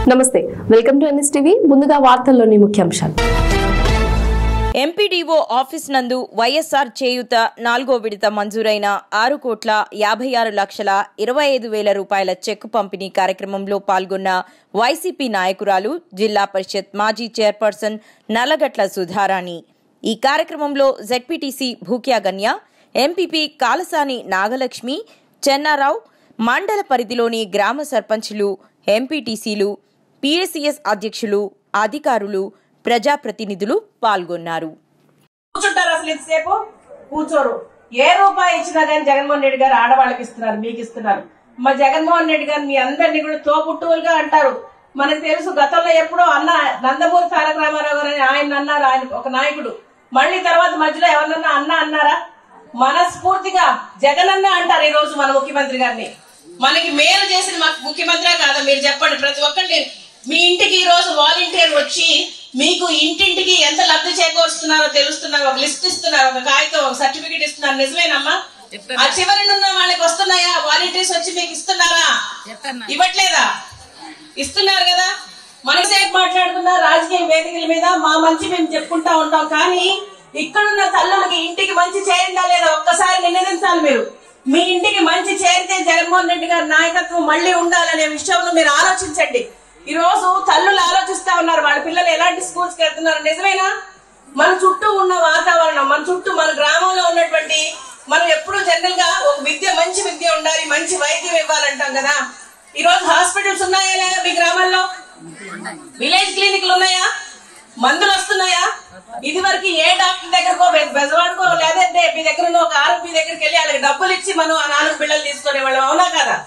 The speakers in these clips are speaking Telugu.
నమస్తే వెల్కమ్ టు ఎన్ఎస్ టీవీ ముందుగా వార్తల్లోని ముఖ్యాంశాలు ఎంపీడీఓ ఆఫీస్ నందు వైఎస్ఆర్ చేయూత నాలుగో విడత మంజూరైన ఆరు కోట్ల యాభై ఆరు లక్షల ఇరవై ఐదు వేల రూపాయల చెక్కు పంపిణీ కార్యక్రమంలో పాల్గొన్న వైసీపీ నాయకురాలు జిల్లా పరిషత్ మాజీ చైర్పర్సన్ నల్లగట్ల సుధారాణి ఈ కార్యక్రమంలో జెడ్పీటీసీ భూక్యాగన్య ఎంపీపీ కాలసాని నాగలక్ష్మి చెన్నారావు మండల పరిధిలోని గ్రామ సర్పంచులు ఎంపీటీసీలు పీఏసీఎస్ అధ్యక్షులు అధికారులు ప్రజాప్రతినిధులు పాల్గొన్నారు కూర్చుంటారు అసలు ఇంతసేపు కూర్చోరు ఏ రూపాయి ఇచ్చినా కానీ జగన్మోహన్ రెడ్డి గారు ఆడవాళ్ళకి ఇస్తున్నారు మీకు ఇస్తున్నారు మా జగన్మోహన్ రెడ్డి గారు మీ అందరినీ కూడా తోపుట్టువులుగా అంటారు మనకు తెలుసు గతంలో ఎప్పుడో అన్న నందమూరి తారక రామారావు గారు అని ఆయన అన్నారు ఆయన ఒక నాయకుడు మళ్ళీ తర్వాత మధ్యలో ఎవరినన్నా అన్న అన్నారా మనస్ఫూర్తిగా జగన్ అన్న అంటారు ఈ రోజు మన ముఖ్యమంత్రి గారిని మనకి మేలు చేసిన మాకు ముఖ్యమంత్రి కాదా మీరు చెప్పండి ప్రతి ఒక్కరిని మీ ఇంటికి ఈ రోజు వాలంటీర్ వచ్చి మీకు ఇంటింటికి ఎంత లబ్ధి చేకూరుస్తున్నారో తెలుస్తున్నారు ఒక లిస్ట్ ఇస్తున్నారు ఒక కాగితం ఒక సర్టిఫికేట్ ఇస్తున్నారు నిజమేనమ్మా ఆ చివరి ఉన్న వాళ్ళకి వస్తున్నాయా వాలంటీర్స్ వచ్చి మీకు ఇస్తున్నారా ఇవ్వట్లేదా ఇస్తున్నారు కదా మనసేపు మాట్లాడుతున్నా రాజకీయ వేదికల మీద మా మంచి మేము చెప్పుకుంటా ఉంటాం కానీ ఇక్కడున్న తల్లులకి ఇంటికి మంచి చేరిందా లేదా ఒక్కసారి నినదించాలి మీరు మీ ఇంటికి మంచి చేరితే జగన్మోహన్ రెడ్డి గారి నాయకత్వం మళ్ళీ ఉండాలనే విషయంలో మీరు ఆలోచించండి ఈ రోజు తల్లులు ఆలోచిస్తా ఉన్నారు వాళ్ళ పిల్లలు ఎలాంటి స్కూల్స్ కి వెళ్తున్నారు నిజమేనా మన చుట్టూ ఉన్న వాతావరణం మన చుట్టూ మన గ్రామంలో ఉన్నటువంటి మనం ఎప్పుడు జనరల్ గా ఒక విద్య మంచి విద్య ఉండాలి మంచి వైద్యం ఇవ్వాలంటాం కదా ఈ రోజు హాస్పిటల్స్ ఉన్నాయా లేదా మీ గ్రామాల్లో విలేజ్ క్లినిక్లు ఉన్నాయా మందులు వస్తున్నాయా ఇది వరకు ఏ డాక్టర్ దగ్గరకో బె- బెజవాడుకో లేదంటే మీ దగ్గర ఉన్న ఒక ఆరోగ్య దగ్గరికి వెళ్ళి వాళ్ళకి డబ్బులు ఇచ్చి మనం ఆ నాలుగు పిల్లలు తీసుకునే వాళ్ళం అవునా కదా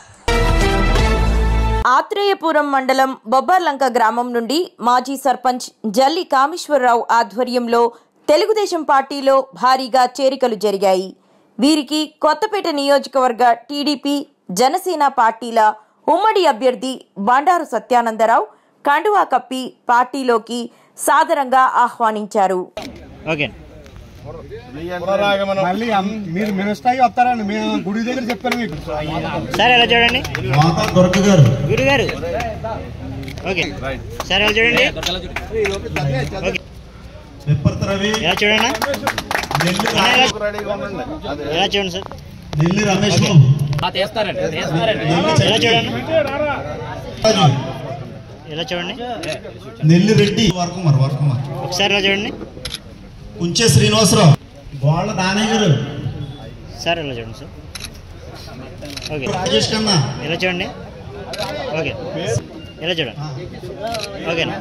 ఆత్రేయపురం మండలం బొబ్బర్లంక గ్రామం నుండి మాజీ సర్పంచ్ జల్లి కామేశ్వరరావు ఆధ్వర్యంలో తెలుగుదేశం పార్టీలో భారీగా చేరికలు జరిగాయి వీరికి కొత్తపేట నియోజకవర్గ టీడీపీ జనసేన పార్టీల ఉమ్మడి అభ్యర్థి బండారు సత్యానందరావు కండువా కప్పి పార్టీలోకి సాదరంగా ఆహ్వానించారు ఓకే మళ్ళీ అమ్- మీరు మినిస్టర్గా వస్తారండి మేము గుడి దగ్గర చెప్పాను మీకు సార్ ఎలా చూడండి మాతా దొరక గారు గురు గారు ఓకే సార్ ఎలా చూడండి ఓకే తిప్పర్తి రవి ఎలా చూడండి నెల్లి అన్న, ఎలా రా- ఎలా చూడండి సార్ నెల్లి రమేష్ బాబు నెల్లి ఎలా చూడండి రాజు ఎలా చూడండి నెల్లి రెడ్డి వర్కుమార్ వర్కుమార్ ఒకసారి ఎలా చూడండి కుంచే శ్రీనివాసరావు గోళ్ళ దానయ్య గారు సార్ ఎలా చూడండి సార్ ఓకే రాజేష్ కన్నా ఎలా చూడండి ఓకే ఎలా చూడండి ఓకేనా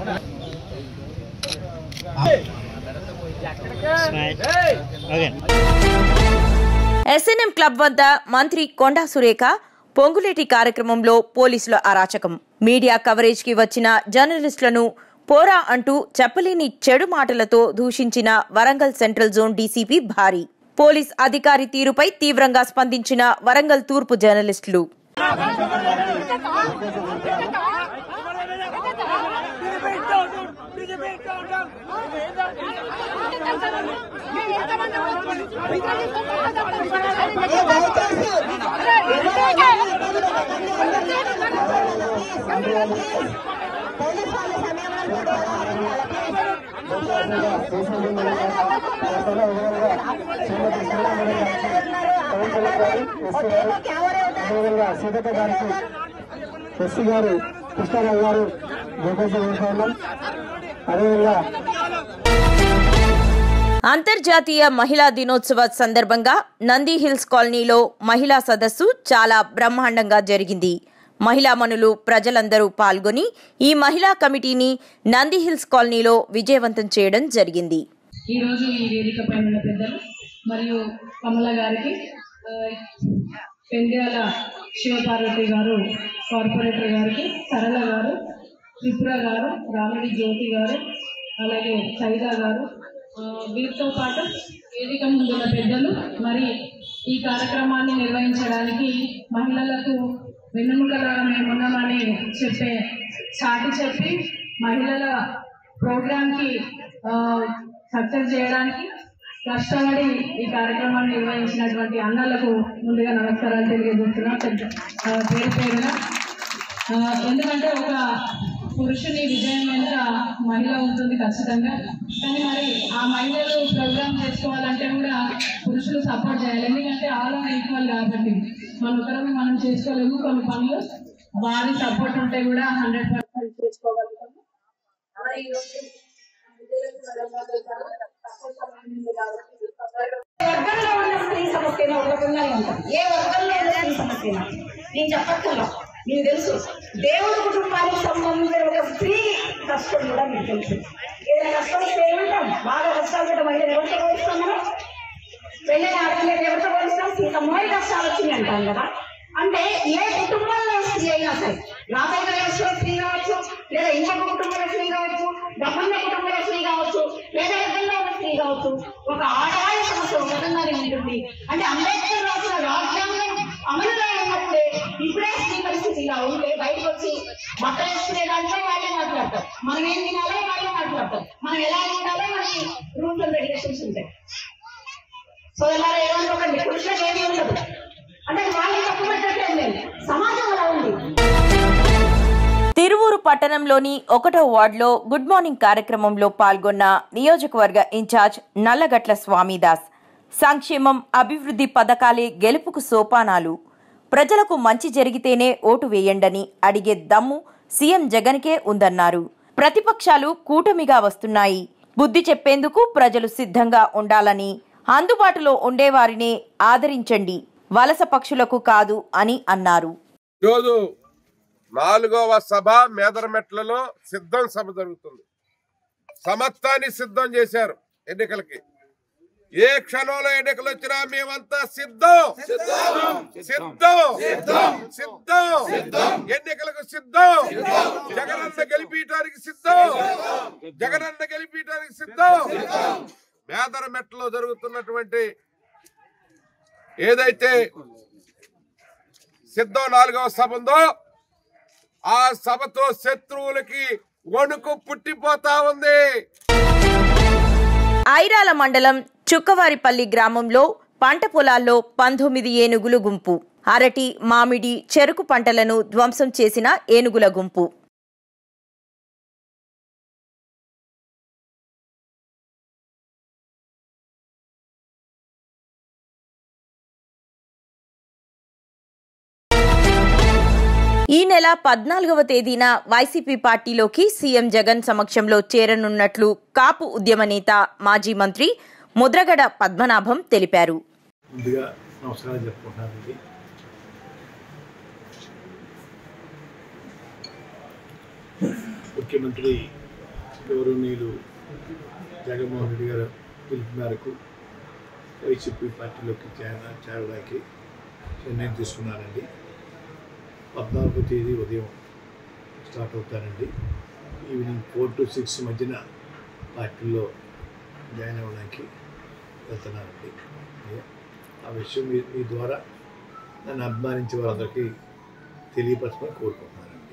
స్మైల్ ఓకే ఎస్ఎన్ఎం క్లబ్ వద్ద మంత్రి కొండా సురేఖ పొంగులేటి కార్యక్రమంలో పోలీసుల అరాచకం మీడియా కవరేజ్ కి వచ్చిన జర్నలిస్టులను పోరా అంటూ చెప్పలేని చెడు మాటలతో దూషించిన వరంగల్ సెంట్రల్ జోన్ డీసీపీ భారీ పోలీస్ అధికారి తీరుపై తీవ్రంగా స్పందించిన వరంగల్ తూర్పు జర్నలిస్టులు సీతక్క గారికి ఎస్సీ గారు కృష్ణారావు గారు గోపాలం అదేవిధంగా అంతర్జాతీయ మహిళా దినోత్సవ సందర్భంగా నంది హిల్స్ కాలనీలో మహిళా సదస్సు చాలా బ్రహ్మాండంగా జరిగింది మహిళా మనులు ప్రజలందరూ పాల్గొని ఈ మహిళా కమిటీని నంది హిల్స్ కాలనీలో విజయవంతం చేయడం జరిగింది ఈరోజు ఈ వేదిక పైన ఉన్న పెద్దలు మరియు కమల గారికి ఆ, పెండ్యాల శివపార్వతి గారు కార్పొరేటర్ గారికి సరళ గారు త్రిపుర గారు రామిడి జ్యోతి గారు అలాగే సైదా గారు ఆ, వీరితో పాటు వేదిక ముందున్న పెద్దలు మరి ఈ కార్యక్రమాన్ని నిర్వహించడానికి మహిళలకు వెన్నుముకగా మేమున్నామని చెప్పే చాటి చెప్పి మహిళల ప్రోగ్రామ్కి సక్సెస్ చేయడానికి కష్టపడి ఈ కార్యక్రమాన్ని నిర్వహించినటువంటి అన్నలకు ముందుగా నమస్కారాలు తెలియజేస్తున్నా పెద్ద- ఆ, పేరు పేరున ఆ, ఎందుకంటే ఒక పురుషుని విజయం వెనుక మహిళ ఉంటుంది ఖచ్చితంగా కానీ మరి ఆ మహిళలు ప్రోగ్రామ్ చేసుకోవాలంటే కూడా పురుషులు సపోర్ట్ చేయాలి ఎందుకంటే ఆల్ ఆర్ ఈక్వల్ కాబట్టి మన ఒకరిని మనం చేసుకోలేము కొన్ని పనులు వారి సపోర్ట్ ఉంటే కూడా హండ్రెడ్ పర్సెంట్ చేసుకోగలుగుతాము మరి ఈరోజు వర్గంలో ఉన్న స్త్రీ సమస్యను ఒక వర్గంలో ఉంటుంది ఏ వర్గంలో ఉన్న స్త్రీ సమస్య నేను చెప్పక్కర్లా మీకు తెలుసు దేవుడి కుటుంబానికి సంబంధించిన ఒక స్త్రీ కష్టం కూడా మీకు తెలుసు ఏదైనా కష్టం వస్తే ఏమంటాం బాగా కష్టాలు పెట్టడం అంటే ఎవరితో పోలిస్తాం మనం పెళ్ళైన ఆడపిల్లకి ఎవరితో పోలిస్తాం సీతమ్మోయి కష్టాలు వచ్చింది అంటాం కదా అంటే ఏ కుటుంబంలో స్త్రీ అయినా సరే రాబోయే వయసులో స్త్రీ కావచ్చు లేదా ఇంకొక కుటుంబంలో స్త్రీ కావచ్చు డబ్బున్న కుటుంబంలో స్త్రీ కావచ్చు లేదా వర్గంలో ఉన్న స్త్రీ కావచ్చు ఒక ఆడవాళ్ళ సమస్య ఒక విధంగానే ఉంటుంది అంటే అంబేద్కర్ రాసిన రాజ్యాంగం అమలులో ఉన్నప్పుడే ఇప్పుడే స్త్రీ పరిస్థితి ఇలా ఉంటే బయటకు వచ్చి బట్టలు వేసుకునే దాంట్లో వాళ్ళే మాట్లాడతారు మనం ఏం తినాలో వాళ్ళే మాట్లాడతారు మనం ఎలా ఉండాలో మనకి రూల్స్ అండ్ రెగ్యులేషన్స్ ఉంటాయి సో ఇలా ఏమనుకోకండి పురుషులకు ఏమీ ఉండదు అంటే వాళ్ళని తప్పు పెట్టట్లేదు నేను సమాజం అలా ఉంది తిరువూరు పట్టణంలోని ఒకటో వార్డులో గుడ్ మార్నింగ్ కార్యక్రమంలో పాల్గొన్న నియోజకవర్గ ఇన్ఛార్జ్ నల్లగట్ల స్వామిదాస్ సంక్షేమం అభివృద్ధి పథకాలే గెలుపుకు సోపానాలు ప్రజలకు మంచి జరిగితేనే ఓటు వేయండని అడిగే దమ్ము సీఎం జగన్కే ఉందన్నారు ప్రతిపక్షాలు కూటమిగా వస్తున్నాయి బుద్ధి చెప్పేందుకు ప్రజలు సిద్ధంగా ఉండాలని అందుబాటులో ఉండేవారినే ఆదరించండి వలస పక్షులకు కాదు అని అన్నారు ఈరోజు నాలుగవ సభ మేదరమెట్లలో సిద్ధం సభ జరుగుతుంది సమస్తాన్ని సిద్ధం చేశారు ఎన్నికలకి ఏ క్షణంలో ఎన్నికలు వచ్చినా మేమంతా సిద్ధం సిద్ధం సిద్ధం ఎన్నికలకు సిద్ధం జగనన్న గెలిపించడానికి సిద్ధం జగనన్న గెలిపించడానికి సిద్ధం మేదరమెట్లో జరుగుతున్నటువంటి ఏదైతే సిద్ధం నాలుగవ సభ ఉందో ఆ సభతో శత్రువులకి వణుకు పుట్టిపోతా ఉంది ఐరాల మండలం చుక్కవారిపల్లి గ్రామంలో పంట పొలాల్లో పంతొమ్మిది ఏనుగులు గుంపు అరటి మామిడి చెరుకు పంటలను ధ్వంసం చేసిన ఏనుగుల గుంపు ఈ నెల పద్నాలుగవ తేదీన వైసీపీ పార్టీలోకి సీఎం జగన్ సమక్షంలో చేరనున్నట్లు కాపు ఉద్యమ నేత మాజీ మంత్రి ముద్రగడ పద్మనాభం తెలిపారు ముందుగా నమస్కారం చెప్పుకుంటున్నానండి ముఖ్యమంత్రి గౌరవనీయులు జగన్మోహన్ రెడ్డి గారు పిలుపు మేరకు వైసీపీ పార్టీలోకి చేర చేరడానికి నిర్ణయం తీసుకున్నానండి పద్నాలుగో తేదీ ఉదయం స్టార్ట్ అవుతానండి ఈవినింగ్ ఫోర్ టు సిక్స్ మధ్యన పార్టీలో జాయిన్ అవ్వడానికి వెళ్తున్నానండి ఆ విషయం మీ మీ ద్వారా నన్ను అభిమానించే వారందరికీ తెలియపరచమని కోరుకుంటున్నానండి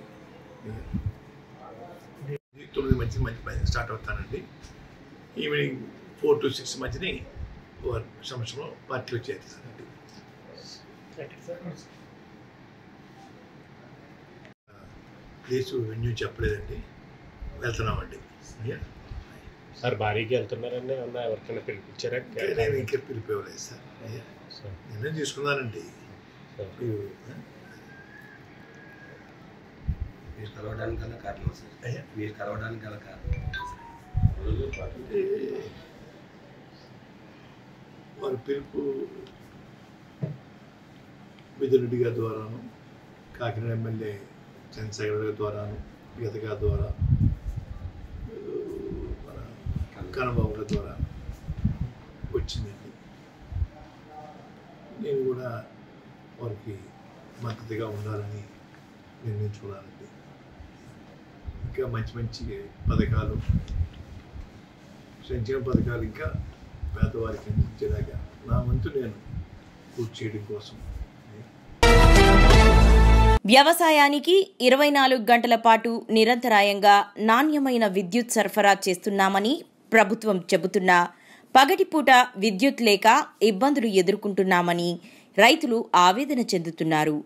తొమ్మిది మంచి మంచి పని స్టార్ట్ అవుతానండి ఈవినింగ్ ఫోర్ టు సిక్స్ మధ్యని వారి సంవత్సరంలో పార్టీలో చేరుతానండి ప్లేస్ వెన్యూ చెప్పలేదండి వెళ్తున్నామండి అయ్యా సార్ భారీగా వెళ్తున్నారండి అన్న ఎవరికైనా పిలిపించారా నేను ఇంకా పిలిపివ్వలేదు సార్ అయ్యా సార్ నిర్ణయం తీసుకున్నానండి సార్. మీరు మీరు కలవడానికి గల కారణం సార్ అయ్యా మీరు కలవడానికి గల కారణం అంటే వారి పిలుపు మిథునుడి గారి ద్వారాను కాకినాడ ఎమ్మెల్యే చంద్రశేఖర్ గారి ద్వారాను గీత గారి ద్వారా ఆ, మన కనబాబు గారి ద్వారా వచ్చిందండి నేను కూడా వారికి మద్దతుగా ఉండాలని నిర్ణయించుకున్నానండి ఇంకా మంచి మంచి పథకాలు సంక్షేమ పథకాలు ఇంకా పేదవారికి అందించేలాగా నా వంతు నేను పూర్తి చేయడం కోసం వ్యవసాయానికి ఇరవై నాలుగు గంటల పాటు నిరంతరాయంగా నాణ్యమైన విద్యుత్ సరఫరా చేస్తున్నామని ప్రభుత్వం చెబుతున్నా పగటిపూట విద్యుత్ లేక ఇబ్బందులు ఎదుర్కొంటున్నామని రైతులు ఆవేదన చెందుతున్నారు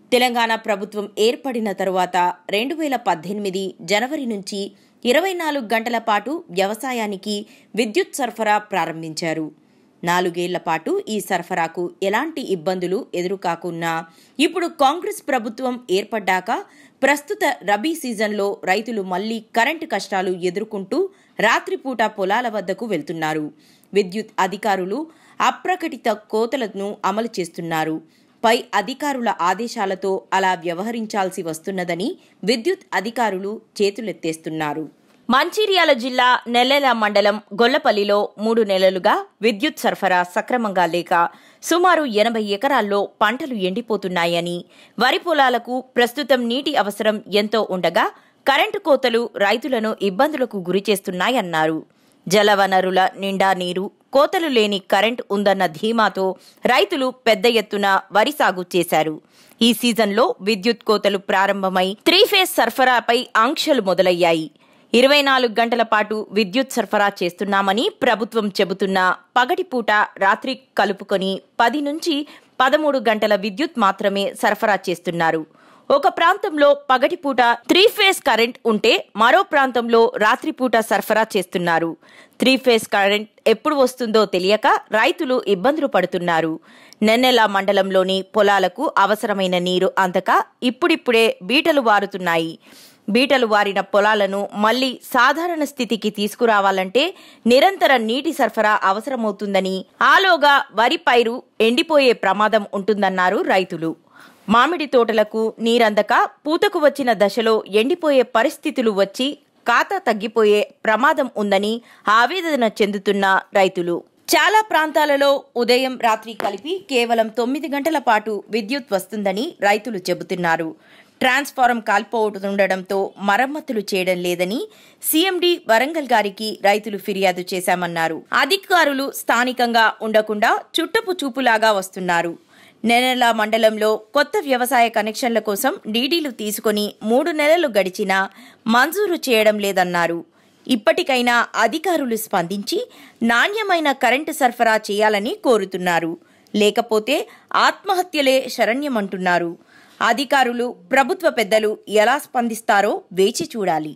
తెలంగాణ ప్రభుత్వం ఏర్పడిన తరువాత రెండు వేల పద్దెనిమిది జనవరి నుంచి ఇరవై నాలుగు గంటల పాటు వ్యవసాయానికి విద్యుత్ సరఫరా ప్రారంభించారు నాలుగేళ్ల పాటు ఈ సరఫరాకు ఎలాంటి ఇబ్బందులు ఎదురుకాకున్నా ఇప్పుడు కాంగ్రెస్ ప్రభుత్వం ఏర్పడ్డాక ప్రస్తుత రబీ సీజన్లో రైతులు మళ్లీ కరెంటు కష్టాలు ఎదుర్కొంటూ రాత్రిపూట పొలాల వద్దకు వెళ్తున్నారు విద్యుత్ అధికారులు అప్రకటిత కోతలను అమలు చేస్తున్నారు పై అధికారుల ఆదేశాలతో అలా వ్యవహరించాల్సి వస్తున్నదని విద్యుత్ అధికారులు చేతులెత్తేస్తున్నారు మంచిర్యాల జిల్లా నెల్లెల మండలం గొల్లపల్లిలో మూడు నెలలుగా విద్యుత్ సరఫరా సక్రమంగా లేక సుమారు ఎనభై ఎకరాల్లో పంటలు ఎండిపోతున్నాయని వరి పొలాలకు ప్రస్తుతం నీటి అవసరం ఎంతో ఉండగా కరెంటు కోతలు రైతులను ఇబ్బందులకు గురిచేస్తున్నాయన్నారు జలవనరుల నిండా నీరు కోతలు లేని కరెంట్ ఉందన్న ధీమాతో రైతులు పెద్ద ఎత్తున వరి సాగు చేశారు ఈ సీజన్లో విద్యుత్ కోతలు ప్రారంభమై త్రీ ఫేజ్ సరఫరాపై ఆంక్షలు మొదలయ్యాయి ఇరవై నాలుగు గంటల పాటు విద్యుత్ సరఫరా చేస్తున్నామని ప్రభుత్వం చెబుతున్నా పగటిపూట రాత్రి కలుపుకొని పది నుంచి పదమూడు గంటల విద్యుత్ మాత్రమే సరఫరా చేస్తున్నారు ఒక ప్రాంతంలో పగటిపూట త్రీ ఫేజ్ కరెంట్ ఉంటే మరో ప్రాంతంలో రాత్రిపూట సరఫరా చేస్తున్నారు త్రీ ఫేజ్ కరెంట్ ఎప్పుడు వస్తుందో తెలియక రైతులు ఇబ్బందులు పడుతున్నారు నెన్నెల మండలంలోని పొలాలకు అవసరమైన నీరు అందక ఇప్పుడిప్పుడే బీటలు వారుతున్నాయి బీటలు వారిన పొలాలను మళ్లీ సాధారణ స్థితికి తీసుకురావాలంటే నిరంతర నీటి సరఫరా అవసరమవుతుందని ఆలోగా వరి పైరు ఎండిపోయే ప్రమాదం ఉంటుందన్నారు రైతులు మామిడి తోటలకు నీరందక పూతకు వచ్చిన దశలో ఎండిపోయే పరిస్థితులు వచ్చి ఖాతా తగ్గిపోయే ప్రమాదం ఉందని ఆవేదన చెందుతున్న రైతులు చాలా ప్రాంతాలలో ఉదయం రాత్రి కలిపి కేవలం తొమ్మిది గంటల పాటు విద్యుత్ వస్తుందని రైతులు చెబుతున్నారు ట్రాన్స్ఫారం కాల్పోతుండటంతో మరమ్మతులు చేయడం లేదని సీఎండీ వరంగల్ గారికి రైతులు ఫిర్యాదు చేశామన్నారు అధికారులు స్థానికంగా ఉండకుండా చుట్టపు చూపులాగా వస్తున్నారు నెనెల మండలంలో కొత్త వ్యవసాయ కనెక్షన్ల కోసం డీడీలు తీసుకుని మూడు నెలలు గడిచినా మంజూరు చేయడం లేదన్నారు ఇప్పటికైనా అధికారులు స్పందించి నాణ్యమైన కరెంటు సరఫరా చేయాలని కోరుతున్నారు లేకపోతే ఆత్మహత్యలే శరణ్యమంటున్నారు అధికారులు ప్రభుత్వ పెద్దలు ఎలా స్పందిస్తారో వేచి చూడాలి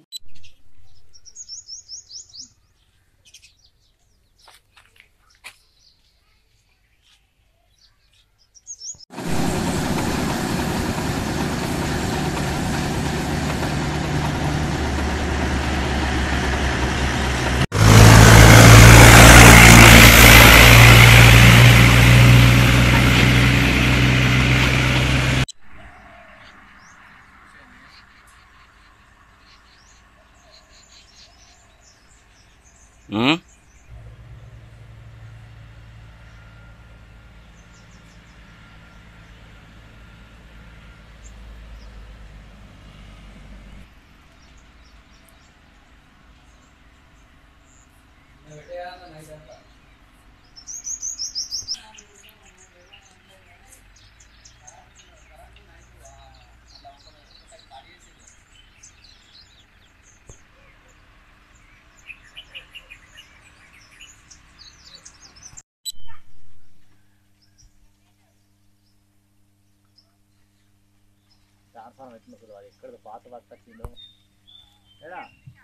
ట్రాన్స్ఫార్మర్ ఎట్లా అసలు అది ఎక్కడ పాత వర్క్ వచ్చిందో ఏడా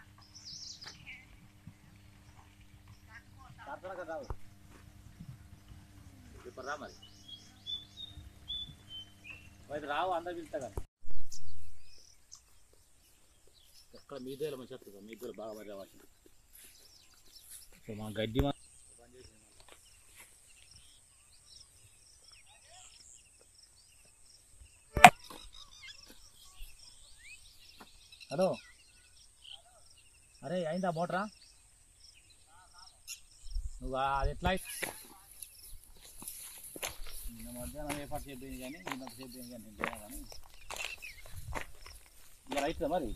ట్రాన్స్ఫార్మర్ కదా రావు ఇప్పుడు రా మరి మరి రావు అందరు పిలుస్తా కదా ఎక్కడ మీ దగ్గర మంచి చెప్తుంది మీ దగ్గర బాగా మరి రావాలి సో మా గడ్డి మా హలో అరే అయిందా మోటరా నువ్వు అది ఎట్లా నిన్న మధ్యాహ్నం ఏర్పాటు చేద్దాం కానీ నిన్న చేద్దాం కానీ నేను చేయను కానీ ఇలా అవుతుందా మరి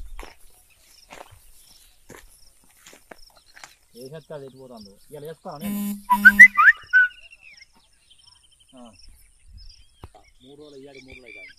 ఏ చెత్త అది ఎట్టిపోతుందో ఇలా వేసుకోవాలి నేను ఆ. మూడు రోజులు ఇయ్యాలి మూడు రోజులు అవుతుంది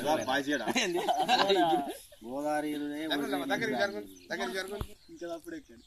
గోదావరి దగ్గరికి జరగండి దగ్గరికి జరగండి ఇంకా అప్పుడు ఎక్కాను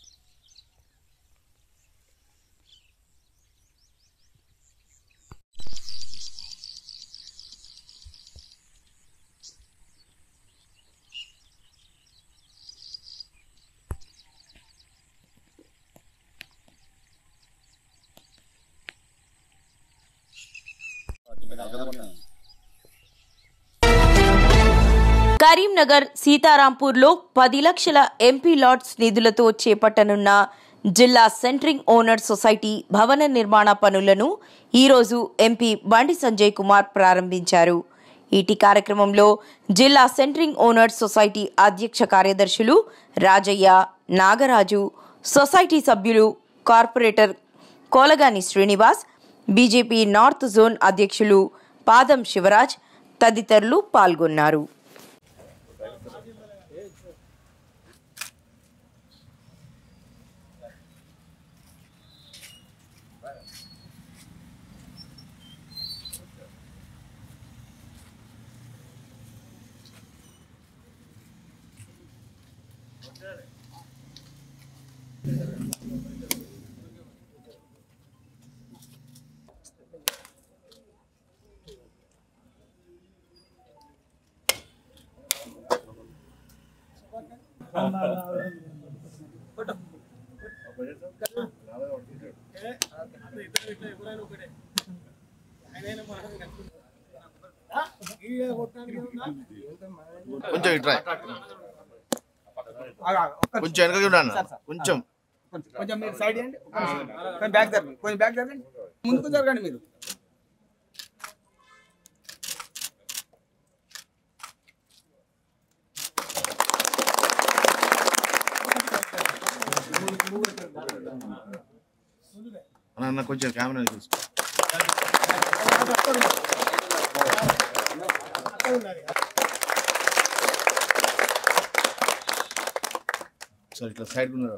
కరీంనగర్ సీతారాంపూర్లో పది లక్షల ఎంపీ లాట్స్ నిధులతో చేపట్టనున్న జిల్లా సెంట్రింగ్ ఓనర్ సొసైటీ భవన నిర్మాణ పనులను ఈరోజు ఎంపీ బండి సంజయ్ కుమార్ ప్రారంభించారు ఈటి కార్యక్రమంలో జిల్లా సెంట్రింగ్ ఓనర్స్ సొసైటీ అధ్యక్ష కార్యదర్శులు రాజయ్య నాగరాజు సొసైటీ సభ్యులు corporator Kolagani Srinivas BJP north zone అధ్యక్షులు పాదం శివరాజ్ తదితరులు పాల్గొన్నారు కొంచెం ఇట్రా కొంచెం వెనక చూడండి కొంచెం కొంచెం మీరు సైడ్ చేయండి కొంచెం బ్యాక్ జరగండి కొంచెం బ్యాక్ జరగండి ముందుకు జరగండి మీరు అన్న కొంచెం కెమెరా తీసుకో సరే ఇట్లా సైడ్ ఉన్నారు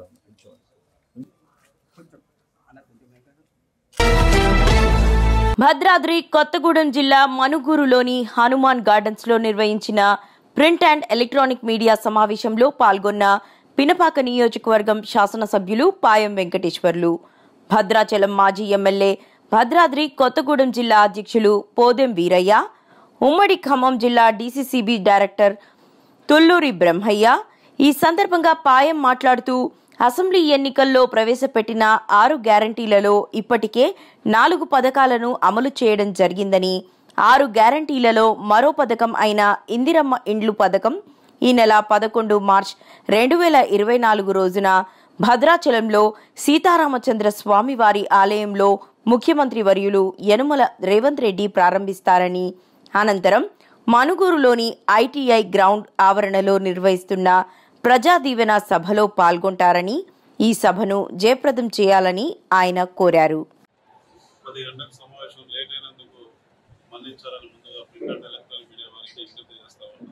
భద్రాద్రి కొత్తగూడెం జిల్లా మనుగూరులోని హనుమాన్ గార్డెన్స్ లో నిర్వహించిన ప్రింట్ అండ్ ఎలక్ట్రానిక్ మీడియా సమావేశంలో పాల్గొన్న పినపాక నియోజకవర్గం శాసనసభ్యులు పాయం వెంకటేశ్వర్లు భద్రాచలం మాజీ ఎమ్మెల్యే భద్రాద్రి కొత్తగూడెం జిల్లా అధ్యక్షులు పోదెం వీరయ్య ఉమ్మడి ఖమ్మం జిల్లా డీసీసీబీ డైరెక్టర్ తుల్లూరి బ్రహ్మయ్య ఈ సందర్భంగా పాయం మాట్లాడుతూ అసెంబ్లీ ఎన్నికల్లో ప్రవేశపెట్టిన ఆరు గ్యారంటీలలో ఇప్పటికే నాలుగు పథకాలను అమలు చేయడం జరిగిందని ఆరు గ్యారంటీలలో మరో పథకం అయిన ఇందిరమ్మ ఇండ్లు పథకం ఈ నెల పదకొండు మార్చ్ రెండు వేల ఇరవై నాలుగు రోజున భద్రాచలంలో సీతారామచంద్ర స్వామివారి ఆలయంలో ముఖ్యమంత్రి వర్యులు యనుమల రేవంత్ రెడ్డి ప్రారంభిస్తారని అనంతరం మనుగూరులోని ఐటీఐ గ్రౌండ్ ఆవరణలో నిర్వహిస్తున్న ప్రజా దీవెన సభలో పాల్గొంటారని ఈ సభను జయప్రదం చేయాలని ఆయన కోరారు పది గంటలకు సమావేశం లేట్ అయినందుకు మన్నించాలని ముందుగా ప్రింట్ అండ్ ఎలక్ట్రానిక్ మీడియా వారికి విజ్ఞప్తి చేస్తా ఉన్నాను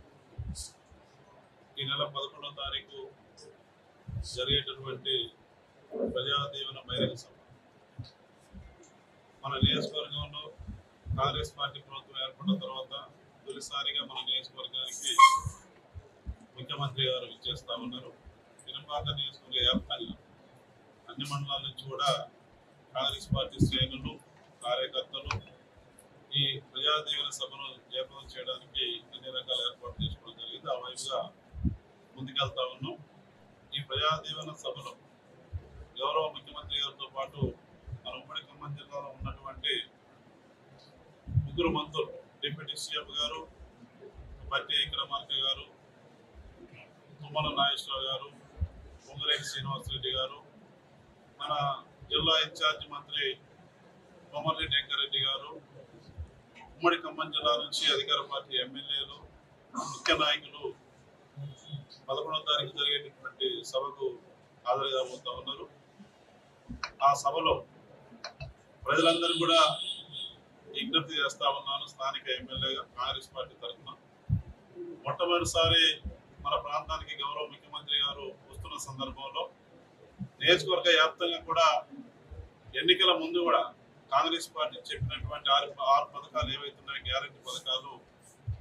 ఈ నెల పదకొండవ తారీఖు జరిగేటటువంటి ప్రజా దీవెన బహిరంగ సభ మన నియోజకవర్గంలో కాంగ్రెస్ పార్టీ ప్రభుత్వం ఏర్పడిన తర్వాత తొలిసారిగా మన నియోజకవర్గానికి ముఖ్యమంత్రి గారు ఇచ్చేస్తా ఉన్నారు పినపాక నియోజకవర్గ వ్యాప్తంగా అన్ని మండలాల నుంచి కూడా కాంగ్రెస్ పార్టీ శ్రేణులు కార్యకర్తలు ఈ ప్రజా దీవెన సభను జయప్రదం చేయడానికి అన్ని రకాల ఏర్పాట్లు చేసుకోవడం జరిగింది ఆ వైపుగా ముందుకెళ్తా ఉన్నాం ఈ ప్రజా దీవెన సభలో గౌరవ ముఖ్యమంత్రి గారితో పాటు మన ఉమ్మడి ఖమ్మం జిల్లాలో ఉన్నటువంటి ముగ్గురు మంత్రులు డిప్యూటీ సీఎం గారు బట్టి విక్రమార్క గారు తుమ్మల నాగేశ్వరరావు గారు పొంగులేటి శ్రీనివాసరెడ్డి గారు మన జిల్లా ఇన్ఛార్జ్ మంత్రి కోమరెడ్డి వెంకరెడ్డి గారు ఉమ్మడి ఖమ్మం జిల్లా నుంచి అధికార పార్టీ ఎమ్మెల్యేలు ముఖ్య నాయకులు పదకొండవ తారీఖు జరిగేటటువంటి సభకు హాజరు కాబోతా ఉన్నారు ఆ సభలో ప్రజలందరూ కూడా విజ్ఞప్తి చేస్తా ఉన్నాను స్థానిక ఎమ్మెల్యేగా కాంగ్రెస్ పార్టీ తరఫున మొట్టమొదటిసారి మన ప్రాంతానికి గౌరవ ముఖ్యమంత్రి గారు వస్తున్న సందర్భంలో నియోజకవర్గ వ్యాప్తంగా కూడా ఎన్నికల ముందు కూడా కాంగ్రెస్ పార్టీ చెప్పినటువంటి ఆరు ఆరు పథకాలు ఏవైతున్నాయో గ్యారంటీ పథకాలు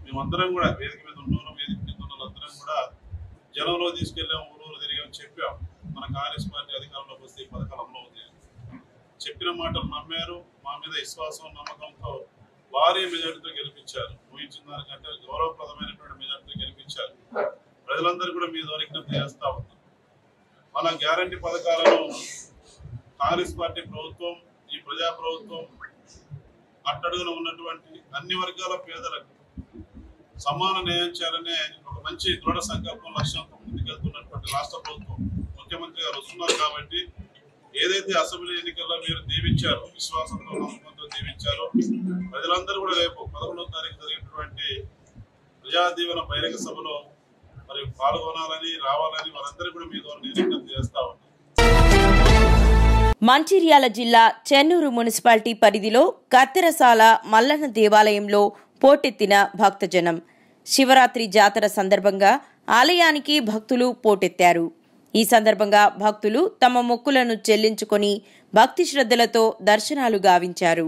మేమందరం కూడా వేదిక మీద ఉన్నోళ్ళం వేదిక మీద ఉన్న వాళ్ళందరం కూడా జనంలో తీసుకెళ్ళాం ఊరూరు తిరిగాం చెప్పాం మన కాంగ్రెస్ పార్టీ అధికారంలోకి వస్తే ఈ పథకాలు అమలు అవుతాయి చెప్పిన మాటలు నమ్మారు మా మీద విశ్వాసం నమ్మకంతో భారీ మెజార్టీతో గెలిపించారు ఊహించిన దానికంటే గౌరవప్రదమైనటువంటి మెజార్టీతో గెలిపించారు ప్రజలందరూ కూడా మీ ద్వారా విజ్ఞప్తి చేస్తా ఉన్నారు మన గ్యారంటీ పథకాలను కాంగ్రెస్ పార్టీ ప్రభుత్వం ఈ ప్రజా ప్రభుత్వం అట్టడుగున ఉన్నటువంటి అన్ని వర్గాల పేదలకు సమాన న్యాయం చేయాలనే ఒక మంచి దృఢ సంకల్పం లక్ష్యంతో ముందుకెళ్తున్నటువంటి రాష్ట్ర ప్రభుత్వం ముఖ్యమంత్రి గారు వస్తున్నారు కాబట్టి ఏదైతే అసెంబ్లీ ఎన్నికల్లో మీరు దీవించారో విశ్వాసంతో నమ్మకంతో దీవించారో ప్రజలందరూ కూడా రేపు పదకొండవ తారీఖు జరిగినటువంటి ప్రజా దీవెన బహిరంగ సభలో మరి పాల్గొనాలని రావాలని వారందరూ కూడా మీ ద్వారా నేను విజ్ఞప్తి చేస్తా ఉన్నాను మంచిర్యాల జిల్లా చెన్నూరు మున్సిపాలిటీ పరిధిలో కత్తెరసాల మల్లన్న దేవాలయంలో పోటెత్తిన భక్తజనం శివరాత్రి జాతర సందర్భంగా ఆలయానికి భక్తులు పోటెత్తారు ఈ సందర్భంగా భక్తులు తమ మొక్కులను చెల్లించుకొని భక్తి శ్రద్ధలతో దర్శనాలు గావించారు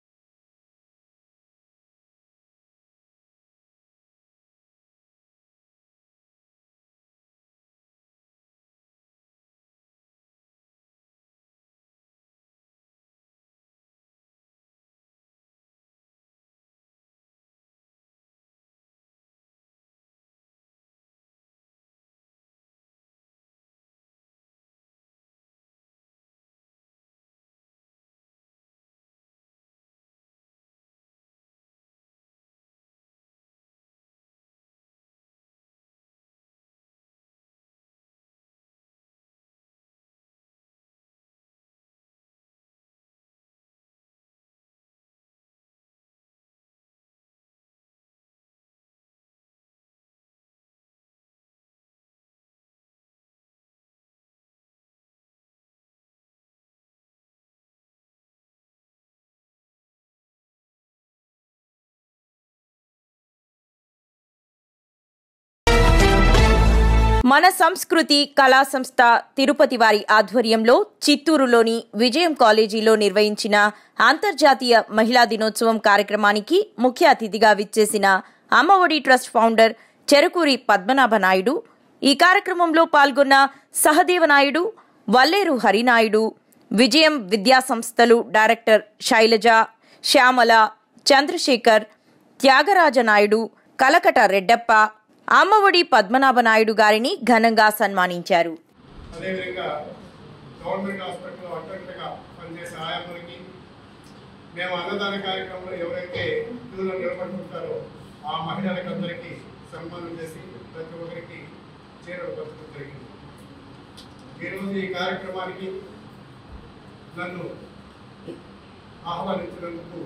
మన సంస్కృతి కళా సంస్థ తిరుపతి వారి ఆధ్వర్యంలో చిత్తూరులోని విజయం కాలేజీలో నిర్వహించిన అంతర్జాతీయ మహిళా దినోత్సవం కార్యక్రమానికి ముఖ్య అతిథిగా విచ్చేసిన అమ్మఒడి ట్రస్ట్ ఫౌండర్ చెరుకూరి పద్మనాభ నాయుడు ఈ కార్యక్రమంలో పాల్గొన్న సహదేవ నాయుడు వల్లేరు హరినాయుడు విజయం విద్యా సంస్థలు డైరెక్టర్ శైలజ శ్యామల చంద్రశేఖర్ త్యాగరాజ నాయుడు కలకట రెడ్డప్ప అమ్మఒడి పద్మనాభ నాయుడు గారిని ఘనంగా సన్మానించారు అదేవిధంగా గవర్నమెంట్ హాస్పిటల్లో అట్టగట్టగా పనిచేసే ఆయాములకి మేము అన్నదాన కార్యక్రమంలో ఎవరైతే క్యూలో నిలబడుతుంటారో ఆ మహిళలకు అందరికీ సన్మానం చేసి ప్రతి ఒక్కరికి చీరలు పంచడం జరిగింది ఈరోజు ఈ కార్యక్రమానికి నన్ను ఆహ్వానించినందుకు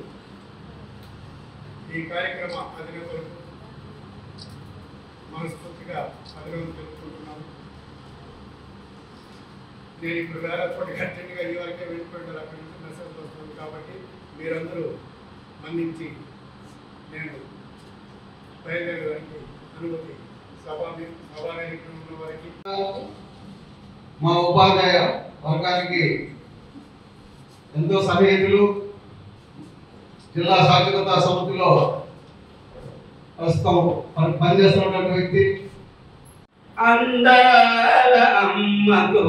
ఈ కార్యక్రమ అధినేతలకు మనస్ఫూర్తిగా అభినందన తెలుపుకుంటున్నాను నేను ఇప్పుడు వేరే చోట అర్జెంట్గా ఈ వరకే వెళ్ళిపోయాడు అక్కడి నుంచి మెసేజ్ వస్తుంది కాబట్టి మీరందరూ మన్నించి నేను బయలుదేరడానికి అనుమతి సభా సభావేదికలో ఉన్న వారికి మా ఉపాధ్యాయ వర్గానికి ఎంతో సన్నిహితులు జిల్లా సాక్షరతా సమితిలో ప్రస్తుతం పని- పనిచేస్తున్నటువంటి వ్యక్తి అందాల అమ్మకు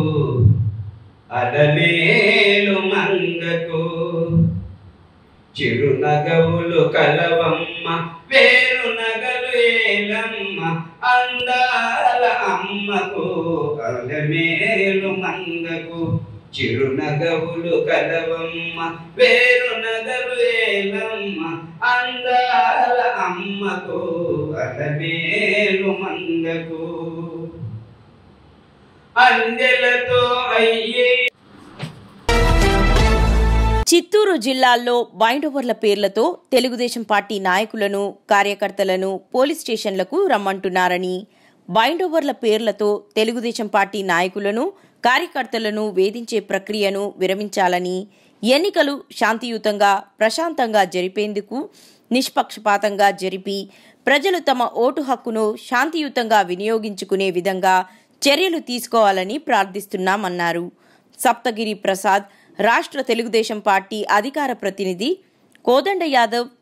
అలమేలు మంగకు చిరునగవులు కలవమ్మ పేరు నగలు ఏలమ్మ అందాల అమ్మకు అలమేలు మంగకు చిరునగవులు కలవమ్మ పేరు నగలు ఏలమ్మ అందాల అమ్మకు అలమేలు మంగకు అందెలతో అయ్యే చిత్తూరు జిల్లాల్లో బైండోవర్ల పేర్లతో తెలుగుదేశం పార్టీ నాయకులను కార్యకర్తలను పోలీస్ స్టేషన్లకు రమ్మంటున్నారని బైండోవర్ల పేర్లతో తెలుగుదేశం పార్టీ నాయకులను కార్యకర్తలను వేధించే ప్రక్రియను విరమించాలని ఎన్నికలు శాంతియుతంగా ప్రశాంతంగా జరిపేందుకు నిష్పక్షపాతంగా జరిపి ప్రజలు తమ ఓటు హక్కును శాంతియుతంగా వినియోగించుకునే విధంగా చర్యలు తీసుకోవాలని ప్రార్థిస్తున్నామన్నారు సప్తగిరి ప్రసాద్ రాష్ట్ర తెలుగుదేశం పార్టీ అధికార ప్రతినిధి కోదండ యాదవ్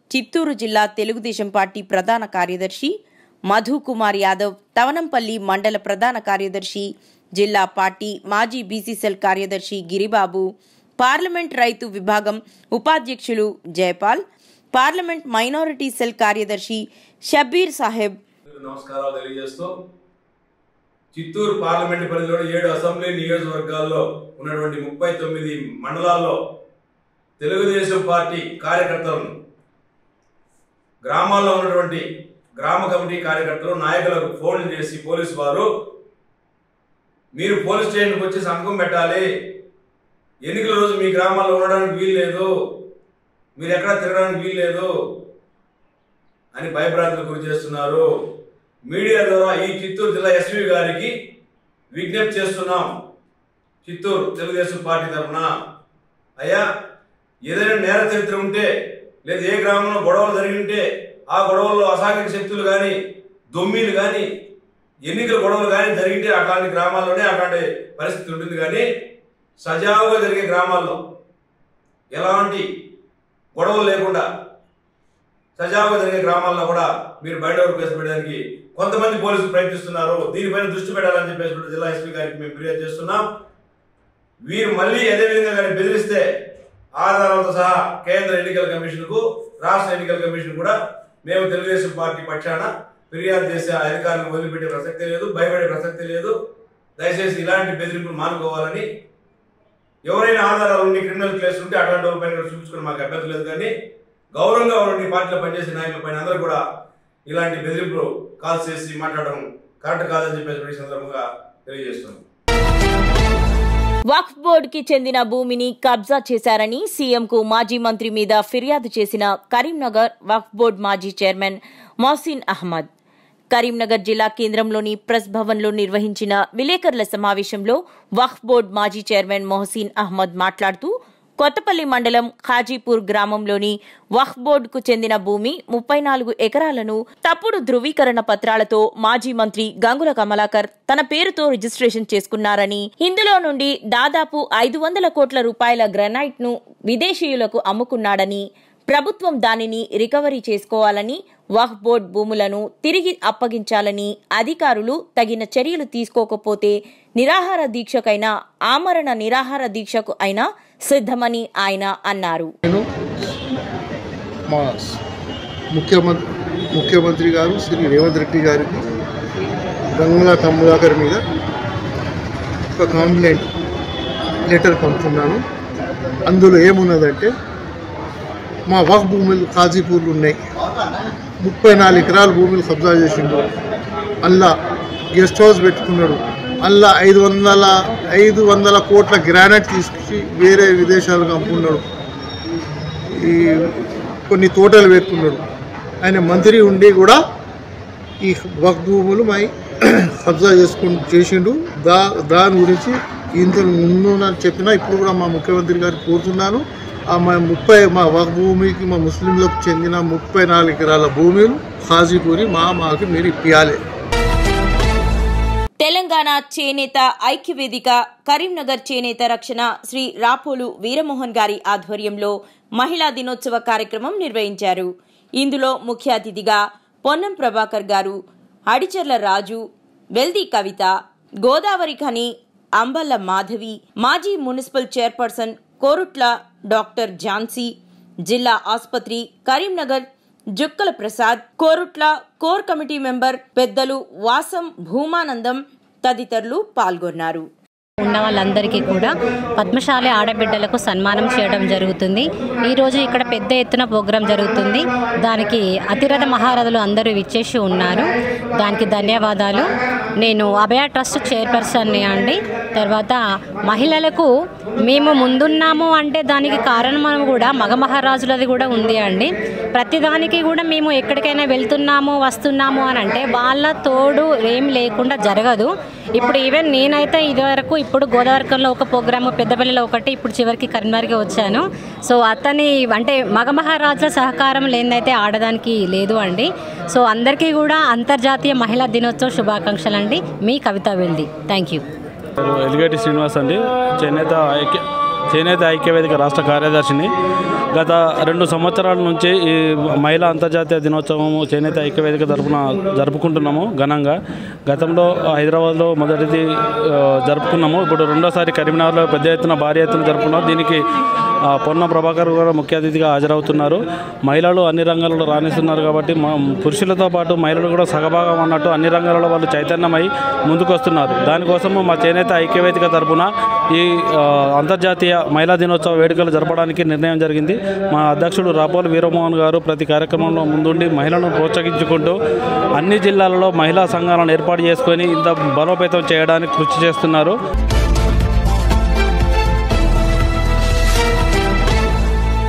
చిత్తూరు జిల్లా తెలుగుదేశం పార్టీ ప్రధాన కార్యదర్శి మధు కుమార్ యాదవ్ తవనంపల్లి మండల ప్రధాన కార్యదర్శి జిల్లా పార్టీ మాజీ బీసీసెల్ కార్యదర్శి గిరిబాబు పార్లమెంట్ రైతు విభాగం ఉపాధ్యక్షులు జయపాల్ పార్లమెంట్ మైనారిటీ సెల్ కార్యదర్శి షబీర్ సాహెబ్ నమస్కారాలు తెలియజేస్తూ చిత్తూరు పార్లమెంటు పరిధిలో ఏడు అసెంబ్లీ నియోజకవర్గాల్లో ఉన్నటువంటి ముప్పై తొమ్మిది మండలాల్లో తెలుగుదేశం పార్టీ కార్యకర్తలను గ్రామాల్లో ఉన్నటువంటి గ్రామ కమిటీ కార్యకర్తలు నాయకులకు ఫోన్ చేసి పోలీసు వారు మీరు పోలీస్ స్టేషన్కి వచ్చి సంతకం పెట్టాలి ఎన్నికల రోజు మీ గ్రామాల్లో ఉండడానికి వీలు లేదు మీరు ఎక్కడ తిరగడానికి వీలు లేదు అని భయభ్రాంతులకు గురి చేస్తున్నారు మీడియా ద్వారా ఈ చిత్తూరు జిల్లా ఎస్పీ గారికి విజ్ఞప్తి చేస్తున్నాం చిత్తూరు తెలుగుదేశం పార్టీ తరఫున అయ్యా ఏదైనా నేర చరిత్ర ఉంటే లేదా ఏ గ్రామంలో గొడవలు జరిగి ఉంటే ఆ గొడవల్లో అసాంఘిక శక్తులు కానీ దొమ్మిలు కానీ ఎన్నికల గొడవలు కానీ జరిగితే అట్లాంటి గ్రామాల్లోనే అట్లాంటి పరిస్థితి ఉంటుంది కానీ సజావుగా జరిగే గ్రామాల్లో ఎలాంటి గొడవలు లేకుండా సజావుగా జరిగే గ్రామాల్లో కూడా మీరు బయట వరకు కేసు పెట్టడానికి కొంతమంది పోలీసులు ప్రయత్నిస్తున్నారు దీనిపైన దృష్టి పెట్టాలని చెప్పేసి కూడా జిల్లా ఎస్పీ గారికి మేము ఫిర్యాదు చేస్తున్నాం వీరు మళ్ళీ అదే విధంగా కానీ బెదిరిస్తే ఆధారాలతో సహా కేంద్ర ఎన్నికల కమిషన్కు రాష్ట్ర ఎన్నికల కమిషన్ కూడా మేము తెలుగుదేశం పార్టీ పక్షాన ఫిర్యాదు చేసే ఆ అధికారులను వదిలిపెట్టే ప్రసక్తి లేదు భయపడే ప్రసక్తి లేదు దయచేసి ఇలాంటి బెదిరింపులు మానుకోవాలని ఎవరైనా ఆధారాలు ఉండి క్రిమినల్ కేసు ఉంటే అట్లాంటి వాళ్ళ పైన చూపించుకుని మాకు అభ్యంతరం లేదు కానీ గౌరవంగా ఉండి పార్టీలో పనిచేసే నాయకుల పైన అందరూ కూడా ఇలాంటి బెదిరింపులు కాల్స్ చేసి మాట్లాడడం కరెక్ట్ కాదని చెప్పేసి ఈ సందర్భంగా తెలియజేస్తున్నాం వక్ఫ్ బోర్డుకి చెందిన భూమిని కబ్జా చేశారని సీఎంకు మాజీ మంత్రి మీద ఫిర్యాదు చేసిన కరీంనగర్ వక్ఫ్ బోర్డు మాజీ చైర్మన్ మొహసిన్ అహ్మద్ కరీంనగర్ జిల్లా కేంద్రంలోని ప్రెస్ భవన్లో నిర్వహించిన విలేకరుల సమావేశంలో వక్ఫ్ బోర్డు మాజీ చైర్మన్ మొహసిన్ అహ్మద్ మాట్లాడుతూ కొత్తపల్లి మండలం ఖాజీపూర్ గ్రామంలోని వక్ఫ్ బోర్డుకు చెందిన భూమి ముప్పై నాలుగు ఎకరాలను తప్పుడు ధృవీకరణ పత్రాలతో మాజీ మంత్రి గంగుల కమలాకర్ తన పేరుతో రిజిస్ట్రేషన్ చేసుకున్నారని ఇందులో నుండి దాదాపు ఐదు వందల కోట్ల రూపాయల గ్రనైట్ ను విదేశీయులకు అమ్ముకున్నాడని ప్రభుత్వం దానిని రికవరీ చేసుకోవాలని వక్ఫ్ బోర్డ్ భూములను తిరిగి అప్పగించాలని అధికారులు తగిన చర్యలు తీసుకోకపోతే నిరాహార దీక్షకైనా ఆమరణ నిరాహార దీక్షకు అయినా సిద్ధమని ఆయన అన్నారు నేను మా ముఖ్యమంత్రి ముఖ్యమంత్రి గారు శ్రీ రేవంత్ రెడ్డి గారికి గంగుల కమలాకర్ మీద ఒక కంప్లైంట్ లెటర్ పంపుతున్నాను అందులో ఏమున్నదంటే మా వక్ భూములు కాజీపూర్లు ఉన్నాయి ముప్పై నాలుగు ఎకరాల భూములు కబ్జా చేసిండు అల్లా గెస్ట్ హౌస్ పెట్టుకున్నాడు అల్లా ఐదు వందల ఐదు వందల కోట్ల గ్రానైట్ తీసుకొచ్చి వేరే విదేశాలకు అమ్ముకున్నాడు ఈ కొన్ని తోటలు పెట్టుకున్నాడు ఆయన మంత్రి ఉండి కూడా ఈ వక్ భూములు మై కబ్జా చేసుకు చేసిండు దా దాని గురించి ఇంత ముందు నాకు చెప్పినా ఇప్పుడు కూడా మా ముఖ్యమంత్రి గారికి కోరుతున్నాను ఆ మా ముప్పై మా వక్ భూమికి మా ముస్లింలకు చెందిన ముప్పై నాలుగు ఎకరాల భూములు హాజీపూరి మా మాకు మీరు ఇప్పియాలి తెలంగాణ చేనేత ఐక్యవేదిక కరీంనగర్ చేనేత రక్షణ శ్రీ రాపోలు వీరమోహన్ గారి ఆధ్వర్యంలో మహిళా దినోత్సవ కార్యక్రమం నిర్వహించారు ఇందులో ముఖ్య అతిథిగా పొన్నం ప్రభాకర్ గారు అడిచర్ల రాజు వెల్ది కవిత గోదావరి ఖని అంబల్ల మాధవి మాజీ municipal chairperson Korutla doctor Jhansi జిల్లా ఆసుపత్రి Karimnagar Jukkala Prasad Korutla core committee member పెద్దలు వాసం భూమానందం తదితరులు పాల్గొన్నారు ఉన్న వాళ్ళందరికీ కూడా పద్మశాలి ఆడబిడ్డలకు సన్మానం చేయడం జరుగుతుంది ఈరోజు ఇక్కడ పెద్ద ఎత్తున ప్రోగ్రాం జరుగుతుంది దానికి అతిరథ మహారథులు అందరూ విచ్చేసి ఉన్నారు దానికి ధన్యవాదాలు నేను అభయ ట్రస్ట్ చైర్పర్సన్ని అండి తర్వాత మహిళలకు మేము ముందున్నాము అంటే దానికి కారణం కూడా మగ మహారాజులది కూడా ఉంది అండి ప్రతిదానికి కూడా మేము ఎక్కడికైనా వెళ్తున్నాము వస్తున్నాము అని అంటే వాళ్ళ తోడు ఏం లేకుండా జరగదు ఇప్పుడు ఈవెన్ నేనైతే ఇదివరకు ఇప్పుడు గోదావరికంలో ఒక ప్రోగ్రాము పెద్దపల్లిలో ఒకటి ఇప్పుడు చివరికి కరీంనగర్కి వచ్చాను సో అతని అంటే మగ మహారాజుల సహకారం లేనిదైతే ఆడడానికి లేదు అండి సో అందరికీ కూడా అంతర్జాతీయ మహిళా దినోత్సవ శుభాకాంక్షలు అండి మీ కవిత వెల్ది థ్యాంక్ యూ ఎలిగేటి శ్రీనివాస్ అండి చేనేత ఐక్య చేనేత ఐక్యవేదిక రాష్ట్ర కార్యదర్శిని గత రెండు సంవత్సరాల నుంచి ఈ మహిళా అంతర్జాతీయ దినోత్సవం చేనేత ఐక్యవేదిక తరపున జరుపుకుంటున్నాము ఘనంగా గతంలో హైదరాబాద్లో మొదటిది ఆ, జరుపుకున్నాము ఇప్పుడు రెండోసారి కరీంనగర్లో పెద్ద ఎత్తున భారీ ఎత్తున జరుపుకున్నాం దీనికి ఆ, పొన్న ప్రభాకర్ కూడా ముఖ్య అతిథిగా హాజరవుతున్నారు మహిళలు అన్ని రంగాలలో రాణిస్తున్నారు కాబట్టి మా పురుషులతో పాటు మహిళలు కూడా సగభాగం అన్నట్టు అన్ని రంగాలలో వాళ్ళు చైతన్యమై ముందుకు వస్తున్నారు దానికోసము మా చేనేత ఐక్యవేదిక తరపున ఈ ఆ, అంతర్జాతీయ మహిళా దినోత్సవ వేడుకలు జరపడానికి నిర్ణయం జరిగింది మా అధ్యక్షుడు రాపోలు వీరమోహన్ గారు ప్రతి కార్యక్రమంలో ముందుండి మహిళలను ప్రోత్సహించుకుంటూ అన్ని జిల్లాలలో మహిళా సంఘాలను ఏర్పాటు చేసుకొని ఇంత బలోపేతం చేయడానికి కృషి చేస్తున్నారు